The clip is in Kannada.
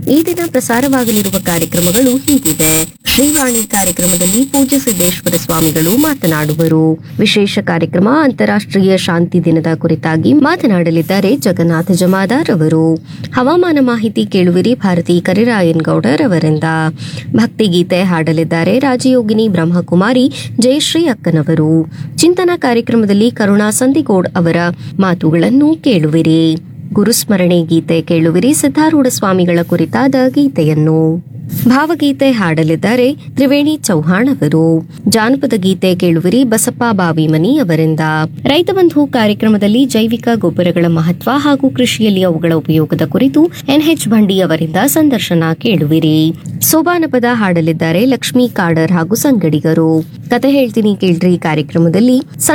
ಈ ದಿನ ಪ್ರಸಾರವಾಗಲಿರುವ ಕಾರ್ಯಕ್ರಮಗಳು ಹೀಗಿದೆ ಶ್ರೀವಾಣಿ ಕಾರ್ಯಕ್ರಮದಲ್ಲಿ ಪೂಜ್ಯ ಸಿದ್ದೇಶ್ವರ ಸ್ವಾಮಿಗಳು ಮಾತನಾಡುವರು ವಿಶೇಷ ಕಾರ್ಯಕ್ರಮ ಅಂತಾರಾಷ್ಟ್ರೀಯ ಶಾಂತಿ ದಿನದ ಕುರಿತಾಗಿ ಮಾತನಾಡಲಿದ್ದಾರೆ ಜಗನ್ನಾಥ ಜಮಾದಾರ್ ಅವರು ಹವಾಮಾನ ಮಾಹಿತಿ ಕೇಳುವಿರಿ ಭಾರತಿ ಕರಿರಾಯನ್ ಗೌಡರ್ ಅವರಿಂದ ಭಕ್ತಿಗೀತೆ ಹಾಡಲಿದ್ದಾರೆ ರಾಜಯೋಗಿನಿ ಬ್ರಹ್ಮಕುಮಾರಿ ಜಯಶ್ರೀ ಅಕ್ಕನವರು ಚಿಂತನಾ ಕಾರ್ಯಕ್ರಮದಲ್ಲಿ ಕರುಣಾ ಸಂದಿಗೋಡ್ ಅವರ ಮಾತುಗಳನ್ನು ಕೇಳುವಿರಿ ಗುರುಸ್ಮರಣೆ ಗೀತೆ ಕೇಳುವಿರಿ ಸಿದ್ಧಾರೂಢ ಸ್ವಾಮಿಗಳ ಕುರಿತಾದ ಗೀತೆಯನ್ನು ಭಾವಗೀತೆ ಹಾಡಲಿದ್ದಾರೆ ತ್ರಿವೇಣಿ ಚೌಹಾಣ್ ಅವರು ಜಾನಪದ ಗೀತೆ ಕೇಳುವಿರಿ ಬಸಪ್ಪ ಬಾವಿಮನಿ ಅವರಿಂದ ರೈತ ಬಂಧು ಕಾರ್ಯಕ್ರಮದಲ್ಲಿ ಜೈವಿಕ ಗೊಬ್ಬರಗಳ ಮಹತ್ವ ಹಾಗೂ ಕೃಷಿಯಲ್ಲಿ ಅವುಗಳ ಉಪಯೋಗದ ಕುರಿತು ಎನ್ಎಚ್ ಬಂಡಿ ಅವರಿಂದ ಸಂದರ್ಶನ ಕೇಳುವಿರಿ ಸೋಬಾನಪದ ಹಾಡಲಿದ್ದಾರೆ ಲಕ್ಷ್ಮೀ ಕಾಡರ್ ಹಾಗೂ ಸಂಗಡಿಗರು ಕತೆ ಹೇಳ್ತೀನಿ ಕೇಳ್ರಿ ಕಾರ್ಯಕ್ರಮದಲ್ಲಿ